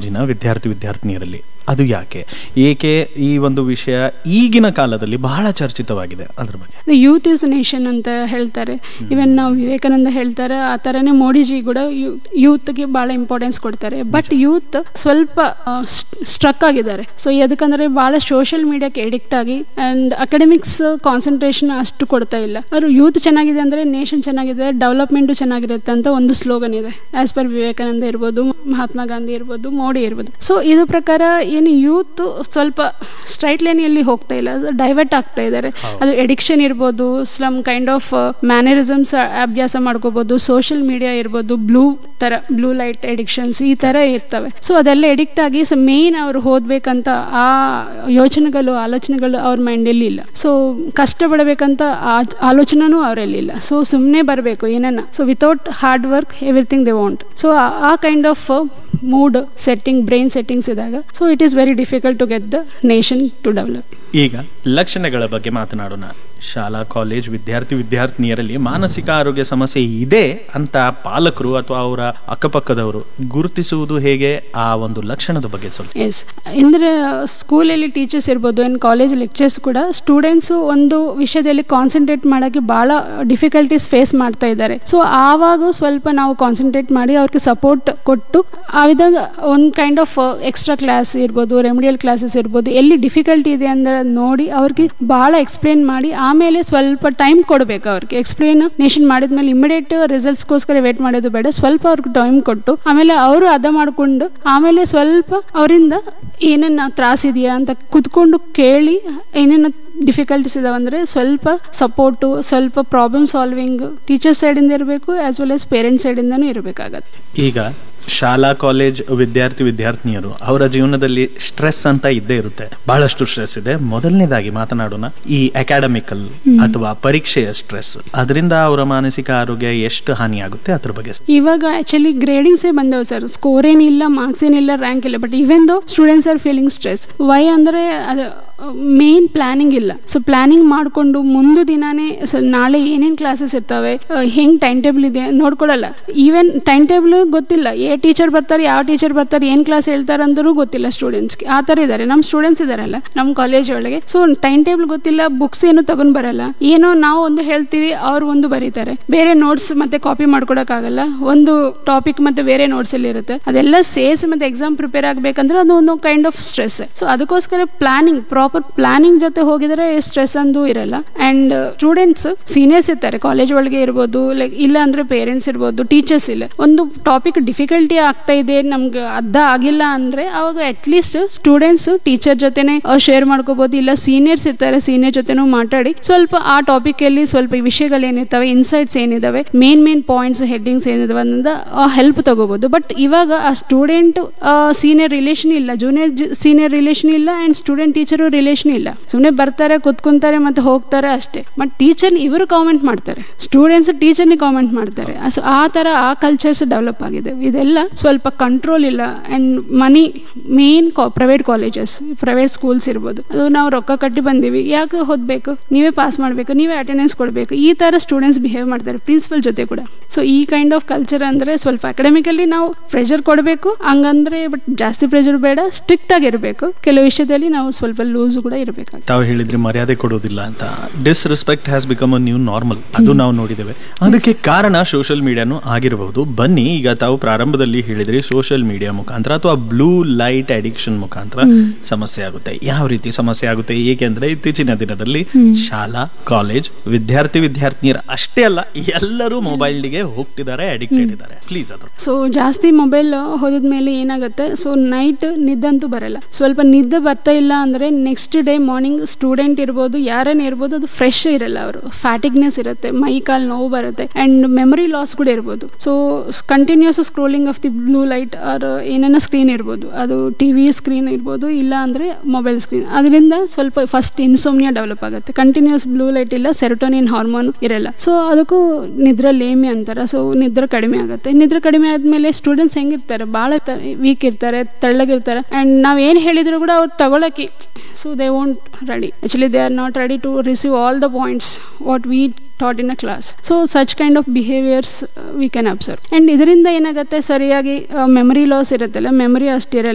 ಕಾಲೇಜಿನ ವಿದ್ಯಾರ್ಥಿ ವಿದ್ಯಾರ್ಥಿನಿಯರಲ್ಲಿ ಅದು ಯಾಕೆ ಏಕೆ ಈ ಒಂದು ವಿಷಯ ಈಗಿನ ಕಾಲದಲ್ಲಿ ಬಹಳ ಚರ್ಚಿತವಾಗಿದೆ ಅದ್ರ ಬಗ್ಗೆ ಯೂತ್ ಇಸ್ ನೇಷನ್ ಅಂತ ಹೇಳ್ತಾರೆ ಇವನ್ ನಾವು ವಿವೇಕಾನಂದ ಹೇಳ್ತಾರೆ ಆ ಥರನೇ ಮೋಡಿಜಿ ಕೂಡ ಯೂತ್ಗೆ ಭಾಳ ಇಂಪಾರ್ಟೆನ್ಸ್ ಕೊಡ್ತಾರೆ ಬಟ್ ಯೂತ್ ಸ್ವಲ್ಪ ಸ್ಟ್ರಕ್ ಆಗಿದ್ದಾರೆ ಸೊ ಎದಕ್ಕಂದ್ರೆ ಭಾಳ ಸೋಷಿಯಲ್ ಮೀಡಿಯಾಕ್ಕೆ ಎಡಿಕ್ಟ್ ಆಗಿ ಆ್ಯಂಡ್ ಅಕಾಡೆಮಿಕ್ಸ್ ಕಾನ್ಸಂಟ್ರೇಷನ್ ಅಷ್ಟು ಕೊಡ್ತಾ ಇಲ್ಲ ಅವರು ಯೂತ್ ಚೆನ್ನಾಗಿದೆ ಅಂದರೆ ನೇಷನ್ ಚೆನ್ನಾಗಿದೆ ಡೆವಲಪ್ಮೆಂಟು ಚೆನ್ನಾಗಿರುತ್ತೆ ಅಂತ ಒಂದು ಸ್ಲೋಗನ್ ಇದೆ ಆಸ್ ಪರ್ ವಿವೇಕಾನಂದ ಇರ್ಬೋದು ಮಹಾತ್ಮ ಗಾಂಧಿ ಇರ್ಬೋದು ಮೋಡಿ ಇರ್ಬೋದು ಸೊ ಇದು ಪ್ರಕಾರ ಏನು ಯೂತ್ ಸ್ವಲ್ಪ ಸ್ಟ್ರೈಟ್ ಲೈನಲ್ಲಿ ಹೋಗ್ತಾ ಇಲ್ಲ ಡೈವರ್ಟ್ ಆಗ್ತಾ ಇದ್ದಾರೆ ಅದು ಎಡಿಕ್ಷನ್ ಇರ್ಬೋದು ಸ್ಲಮ್ ಕೈಂಡ್ ಆಫ್ ಮ್ಯಾನರಿಸಮ್ಸ್ ಅಭ್ಯಾಸ ಮಾಡ್ಕೋಬೋದು ಸೋಷಿಯಲ್ ಮೀಡಿಯಾ ಇರ್ಬೋದು ಬ್ಲೂ ಥರ ಬ್ಲೂ ಲೈಟ್ ಎಡಿಕ್ಷನ್ಸ್ ಈ ಥರ ಇರ್ತವೆ ಸೊ ಅದೆಲ್ಲ ಎಡಿಕ್ಟ್ ಆಗಿ ಸೊ ಮೇನ್ ಅವ್ರು ಓದ್ಬೇಕಂತ ಆ ಯೋಚನೆಗಳು ಆಲೋಚನೆಗಳು ಅವ್ರ ಮೈಂಡಲ್ಲಿ ಇಲ್ಲ ಸೊ ಕಷ್ಟಪಡಬೇಕಂತ ಆ ಆಲೋಚನೆನೂ ಅವರಲ್ಲಿ ಇಲ್ಲ ಸೊ ಸುಮ್ಮನೆ ಬರಬೇಕು ಏನನ್ನ so without hard work everything they want so ಆ kind of mood setting brain settings ಇದ್ದಾಗ so it is very difficult to get the nation to develop ಈಗ ಲಕ್ಷಣಗಳ ಬಗ್ಗೆ ಮಾತನಾಡೋಣ ಶಾಲಾ ಕಾಲೇಜ್ ವಿದ್ಯಾರ್ಥಿ ವಿದ್ಯಾರ್ಥಿನಿಯರಲ್ಲಿ ಮಾನಸಿಕ ಆರೋಗ್ಯ ಸಮಸ್ಯೆ ಇದೆ ಅಂತ ಪಾಲಕರು ಅಥವಾ ಅವರ ಅಕ್ಕಪಕ್ಕದವರು ಗುರುತಿಸುವುದು ಹೇಗೆ ಆ ಒಂದು ಲಕ್ಷಣದ ಬಗ್ಗೆ ಸ್ವಲ್ಪ ಎಸ್ ಅಂದರೆ ಸ್ಕೂಲಲ್ಲಿ ಟೀಚರ್ಸ್ ಇರ್ಬೋದು ಆ್ಯಂಡ್ ಕಾಲೇಜ್ ಲೆಕ್ಚರ್ಸ್ ಕೂಡ ಸ್ಟೂಡೆಂಟ್ಸು ಒಂದು ವಿಷಯದಲ್ಲಿ ಕಾನ್ಸಂಟ್ರೇಟ್ ಮಾಡೋಕ್ಕೆ ಭಾಳ ಡಿಫಿಕಲ್ಟೀಸ್ ಫೇಸ್ ಮಾಡ್ತಾ ಇದ್ದಾರೆ ಸೊ ಆವಾಗ ಸ್ವಲ್ಪ ನಾವು ಕಾನ್ಸಂಟ್ರೇಟ್ ಮಾಡಿ ಅವ್ರಿಗೆ ಸಪೋರ್ಟ್ ಕೊಟ್ಟು ಆವಿದಾಗ ಒಂದು ಕೈಂಡ್ ಆಫ್ ಎಕ್ಸ್ಟ್ರಾ ಕ್ಲಾಸ್ ಇರ್ಬೋದು ರೆಮಿಡಿಯಲ್ ಕ್ಲಾಸಸ್ ಇರ್ಬೋದು ಎಲ್ಲಿ ಡಿಫಿಕಲ್ಟಿ ಇದೆ ಅಂದ್ರೆ ನೋಡಿ ಅವ್ರಿಗೆ ಭಾಳ ಎಕ್ಸ್ಪ್ಲೇನ್ ಮಾಡಿ ಆಮೇಲೆ ಸ್ವಲ್ಪ ಟೈಮ್ ಕೊಡಬೇಕು ಅವ್ರಿಗೆ ಎಕ್ಸ್ಪ್ಲೇನೇಷನ್ ಮಾಡಿದ್ಮೇಲೆ ಇಮಿಡಿಯೇಟ್ ರಿಸಲ್ಟ್ಸ್ಗೋಸ್ಕರ ವೇಟ್ ಮಾಡೋದು ಬೇಡ ಸ್ವಲ್ಪ ಅವ್ರಿಗೆ ಟೈಮ್ ಕೊಟ್ಟು ಆಮೇಲೆ ಅವರು ಅದ ಮಾಡಿಕೊಂಡು ಆಮೇಲೆ ಸ್ವಲ್ಪ ಅವರಿಂದ ಏನನ್ನ ತ್ರಾಸಿದೆಯಾ ಅಂತ ಕುತ್ಕೊಂಡು ಕೇಳಿ ಏನೇನು ಡಿಫಿಕಲ್ಟೀಸ್ ಇದಾವಂದರೆ ಸ್ವಲ್ಪ ಸಪೋರ್ಟು ಸ್ವಲ್ಪ ಪ್ರಾಬ್ಲಮ್ ಸಾಲ್ವಿಂಗ್ ಟೀಚರ್ಸ್ ಸೈಡಿಂದ ಇರಬೇಕು ಆ್ಯಸ್ ವೆಲ್ ಆಸ್ ಪೇರೆಂಟ್ಸ್ ಸೈಡಿಂದನೂ ಇರಬೇಕಾಗತ್ತೆ ಈಗ ಶಾಲಾ ಕಾಲೇಜ್ ವಿದ್ಯಾರ್ಥಿ ವಿದ್ಯಾರ್ಥಿನಿಯರು ಅವರ ಜೀವನದಲ್ಲಿ ಸ್ಟ್ರೆಸ್ ಅಂತ ಇದ್ದೇ ಇರುತ್ತೆ ಬಹಳಷ್ಟು ಸ್ಟ್ರೆಸ್ ಇದೆ ಮೊದಲನೇದಾಗಿ ಮಾತನಾಡೋಣ ಈ ಅಕಾಡೆಮಿಕಲ್ ಅಥವಾ ಪರೀಕ್ಷೆಯ ಸ್ಟ್ರೆಸ್ ಅದರಿಂದ ಅವರ ಮಾನಸಿಕ ಆರೋಗ್ಯ ಎಷ್ಟು ಹಾನಿಯಾಗುತ್ತೆ ಅದ್ರ ಬಗ್ಗೆ ಇವಾಗ ಆಕ್ಚುಲಿ ಗ್ರೇಡಿಂಗ್ಸೇ ಬಂದವು ಸರ್ ಸ್ಕೋರ್ ಏನಿಲ್ಲ ಮಾರ್ಕ್ಸ್ ಏನಿಲ್ಲ ರ್ಯಾಂಕ್ ಇಲ್ಲ but even though students are feeling stress why ಅಂದರೆ ಅದು ಮೇನ್ ಪ್ಲಾನಿಂಗ್ ಇಲ್ಲ ಸೊ ಪ್ಲಾನಿಂಗ್ ಮಾಡಿಕೊಂಡು ಮುಂದೆ ದಿನಾನೇ ಸೊ ನಾಳೆ ಏನೇನು ಕ್ಲಾಸಸ್ ಇರ್ತವೆ ಹೆಂಗೆ ಟೈಮ್ ಟೇಬಲ್ ಇದೆ ನೋಡ್ಕೊಳಲ್ಲ ಈವನ್ ಟೈಮ್ ಟೇಬಲ್ ಗೊತ್ತಿಲ್ಲ ಏ ಟೀಚರ್ ಬರ್ತಾರೆ ಯಾವ ಟೀಚರ್ ಬರ್ತಾರೆ ಏನು ಕ್ಲಾಸ್ ಹೇಳ್ತಾರೆ ಅಂದರೂ ಗೊತ್ತಿಲ್ಲ ಸ್ಟೂಡೆಂಟ್ಸ್ಗೆ ಆ ಥರ ಇದ್ದಾರೆ ನಮ್ಮ ಸ್ಟೂಡೆಂಟ್ಸ್ ಇದಾರಲ್ಲ ನಮ್ಮ ಕಾಲೇಜ್ ಒಳಗೆ ಸೊ ಟೈಮ್ ಟೇಬಲ್ ಗೊತ್ತಿಲ್ಲ ಬುಕ್ಸ್ ಏನು ತಗೊಂಡ್ ಬರಲ್ಲ ಏನೋ ನಾವು ಒಂದು ಹೇಳ್ತೀವಿ ಅವ್ರು ಒಂದು ಬರೀತಾರೆ ಬೇರೆ ನೋಟ್ಸ್ ಮತ್ತೆ ಕಾಪಿ ಮಾಡ್ಕೊಡಕ್ಕಾಗಲ್ಲ ಒಂದು ಟಾಪಿಕ್ ಮತ್ತೆ ಬೇರೆ ನೋಟ್ಸ್ ಅಲ್ಲಿ ಇರುತ್ತೆ ಅದೆಲ್ಲ ಸೇರಿಸಿ ಮತ್ತೆ ಎಕ್ಸಾಮ್ ಪ್ರಿಪೇರ್ ಆಗಬೇಕಂದ್ರೆ ಅದು ಒಂದು ಕೈಂಡ್ ಆಫ್ ಸ್ಟ್ರೆಸ್ ಸೊ ಅದಕ್ಕೋಸ್ಕರ ಪ್ಲಾನಿಂಗ್ ಪ್ರಾಪರ್ ಪ್ಲಾನಿಂಗ್ ಜೊತೆ ಹೋಗಿದ್ರೆ ಸ್ಟ್ರೆಸ್ ಅಂದು ಇರಲ್ಲ ಅಂಡ್ ಸ್ಟೂಡೆಂಟ್ಸ್ ಸೀನಿಯರ್ಸ್ ಇರ್ತಾರೆ ಕಾಲೇಜ್ ಒಳಗೆ ಇರ್ಬೋದು ಲೈಕ್ ಇಲ್ಲ ಅಂದ್ರೆ ಪೇರೆಂಟ್ಸ್ ಇರ್ಬೋದು ಟೀಚರ್ಸ್ ಇಲ್ಲ ಒಂದು ಟಾಪಿಕ್ ಡಿಫಿಕಲ್ಟಿ ಆಗ್ತಾ ಇದೆ ನಮ್ಗೆ ಅರ್ಧ ಆಗಿಲ್ಲ ಅಂದ್ರೆ ಅವಾಗ ಅಟ್ ಲೀಸ್ಟ್ ಸ್ಟೂಡೆಂಟ್ಸ್ ಟೀಚರ್ ಜೊತೆನೆ ಶೇರ್ ಮಾಡ್ಕೋಬಹುದು ಇಲ್ಲ ಸೀನಿಯರ್ಸ್ ಇರ್ತಾರೆ ಸೀನಿಯರ್ ಜೊತೆನೂ ಮಾತಾಡಿ ಸ್ವಲ್ಪ ಆ ಟಾಪಿಕ್ ಅಲ್ಲಿ ಸ್ವಲ್ಪ ವಿಷಯಗಳು ಏನಿರ್ತವೆ ಇನ್ಸೈಟ್ಸ್ ಏನಿದಾವೆ ಮೇನ್ ಮೇನ್ ಪಾಯಿಂಟ್ಸ್ ಹೆಡ್ಡಿಂಗ್ಸ್ ಏನಿದಾವೆ ಅನ್ನೋದ ಹೆಲ್ಪ್ ತಗೋಬಹುದು ಬಟ್ ಇವಾಗ ಆ ಸ್ಟೂಡೆಂಟ್ ಸೀನಿಯರ್ ರಿಲೇಷನ್ ಇಲ್ಲ ಜೂನಿಯರ್ ಸೀನಿಯರ್ ರಿಲೇಷನ್ ಇಲ್ಲ ಅಂಡ್ ಸ್ಟೂಡೆಂಟ್ ಟೀಚರ್ ರಿಲೇಷನ್ ಇಲ್ಲ ಸುಮ್ಮನೆ ಬರ್ತಾರೆ ಕುತ್ಕೊಂತಾರೆ ಮತ್ತೆ ಹೋಗ್ತಾರೆ ಅಷ್ಟೇ ಬಟ್ ಟೀಚರ್ ಇವರು ಕಾಮೆಂಟ್ ಮಾಡ್ತಾರೆ ಸ್ಟೂಡೆಂಟ್ಸ್ ಟೀಚರ್ನೇ ಕಾಮೆಂಟ್ ಮಾಡ್ತಾರೆ ಸೊ ಆ ತರ ಆ ಕಲ್ಚರ್ಸ್ ಡೆವಲಪ್ ಆಗಿದೆ ಇದೆಲ್ಲ ಸ್ವಲ್ಪ ಕಂಟ್ರೋಲ್ ಇಲ್ಲ and money main private colleges private schools ಇರ್ಬೋದು ಅದು ನಾವು ರೊಕ್ಕ ಕಟ್ಟಿ ಬಂದೀವಿ ಯಾಕೆ ಓದ್ಬೇಕು ನೀವೇ ಪಾಸ್ ಮಾಡಬೇಕು ನೀವೇ ಅಟೆಂಡೆನ್ಸ್ ಕೊಡಬೇಕು ಈ ತರ ಸ್ಟೂಡೆಂಟ್ಸ್ ಬಿಹೇವ್ ಮಾಡ್ತಾರೆ ಪ್ರಿನ್ಸಿಪಲ್ ಜೊತೆ ಕೂಡ ಸೊ ಈ ಕೈಂಡ್ ಆಫ್ ಕಲ್ಚರ್ ಅಂದ್ರೆ ಸ್ವಲ್ಪ ಅಕಾಡೆಮಿಕಲಿ ನಾವು ಪ್ರೆಷರ್ ಕೊಡಬೇಕು ಹಂಗಂದ್ರೆ ಬಟ್ ಜಾಸ್ತಿ ಪ್ರೆಷರ್ ಬೇಡ ಸ್ಟ್ರಿಕ್ಟ್ ಆಗಿರ್ಬೇಕು ಕೆಲವು ವಿಷಯದಲ್ಲಿ ನಾವು ಸ್ವಲ್ಪ ಲೂಸ್ ಕೂಡ ಇರಬೇಕಾಗುತ್ತೆ ತಾವು ಹೇಳಿದ್ರೆ ಮರ್ಯಾದೆ ಕೊಡೋದಿಲ್ಲ ಅಂತ disrespect has become a new normal ಅದು ನಾವು ನೋಡಿದ್ದೇವೆ ಅದಕ್ಕೆ ಕಾರಣ ಸೋಷಿಯಲ್ ಮೀಡಿಯಾನು ಆಗಿರಬಹುದು ಬನ್ನಿ ಈಗ ತಾವು ಪ್ರಾರಂಭದಲ್ಲಿ ಹೇಳಿದ್ರಿ ಸೋಷಿಯಲ್ ಮೀಡಿಯಾ ಮುಖಾಂತರ ಅಥವಾ ಬ್ಲೂ ಲೈಟ್ ಅಡಿಕ್ಷನ್ ಮುಖಾಂತರ ಸಮಸ್ಯೆ ಆಗುತ್ತೆ ಯಾವ ರೀತಿ ಸಮಸ್ಯೆ ಆಗುತ್ತೆ ಏಕೆಂದ್ರೆ ಇತ್ತೀಚಿನ ದಿನದಲ್ಲಿ ಶಾಲಾ ಕಾಲೇಜ್ ವಿದ್ಯಾರ್ಥಿ ವಿದ್ಯಾರ್ಥಿನಿಯರು ಅಷ್ಟೇ ಅಲ್ಲ ಎಲ್ಲರೂ ಮೊಬೈಲ್ಗೆ ಹೋಗ್ತಿದ್ದಾರೆ ಅಡಿಕ್ಟೆಡ್ ಇದ್ದಾರೆ ಪ್ಲೀಸ್ ಅದು ಸೊ ಜಾಸ್ತಿ ಮೊಬೈಲ್ ಹೋದಿದ್ಮೇಲೆ ಏನಾಗುತ್ತೆ ಸೊ ನೈಟ್ ನಿದ್ದಂತೂ ಬರಲ್ಲ ಸ್ವಲ್ಪ ನಿದ್ದೆ ಬರ್ತಾ ಇಲ್ಲ ಅಂದರೆ ನೆಕ್ಸ್ಟ್ ಡೇ ಮಾರ್ನಿಂಗ್ ಸ್ಟೂಡೆಂಟ್ ಇರ್ಬೋದು ಯಾರನ್ನೇ ಇರ್ಬೋದು ಅದು ಫ್ರೆಶ್ ಇರಲ್ಲ ಅವರು ಫ್ಯಾಟಿಗ್ನೆಸ್ ಇರುತ್ತೆ ಮೈ ಕಾಲ್ ನೋವು ಬರುತ್ತೆ ಆ್ಯಂಡ್ ಮೆಮರಿ ಲಾಸ್ ಕೂಡ ಇರ್ಬೋದು so continuous scrolling of the blue light or ಏನೇನೋ ಸ್ಕ್ರೀನ್ ಇರ್ಬೋದು ಅದು ಟಿ ವಿ ಸ್ಕ್ರೀನ್ ಇರ್ಬೋದು ಇಲ್ಲ ಅಂದರೆ ಮೊಬೈಲ್ ಸ್ಕ್ರೀನ್ ಅದರಿಂದ ಸ್ವಲ್ಪ ಫಸ್ಟ್ ಇನ್ಸೋಮ್ನಿಯಾ ಡೆವಲಪ್ ಆಗುತ್ತೆ ಕಂಟಿನ್ಯೂಸ್ ಬ್ಲೂ ಲೈಟ್ ಇಲ್ಲ ಸೆರೋಟೋನಿನ್ ಹಾರ್ಮೋನ್ ಇರಲ್ಲ ಸೊ ಅದಕ್ಕೂ ನಿದ್ರೆ ಲೇಮಿ ಅಂತಾರೆ ಸೊ ನಿದ್ರೆ ಕಡಿಮೆ ಆಗುತ್ತೆ ನಿದ್ರೆ ಕಡಿಮೆ ಆದಮೇಲೆ ಸ್ಟೂಡೆಂಟ್ಸ್ ಹೆಂಗಿರ್ತಾರೆ ಭಾಳ ವೀಕ್ ಇರ್ತಾರೆ ತೆಳ್ಳಗಿರ್ತಾರೆ ಆ್ಯಂಡ್ ನಾವು ಏನು ಹೇಳಿದ್ರು ಕೂಡ ಅವ್ರು ತಗೊಳಕ್ಕೆ so they won't ready actually they are not ready to receive all the points what we taught in a class so such kind of behaviors uh, we can observe and ಇದರಿಂದ ಏನಾಗುತ್ತೆ ಸರಿಯಾಗಿ memory loss ಇರುತ್ತಲ್ಲ memory ಅಷ್ಟಿರಲ್ಲ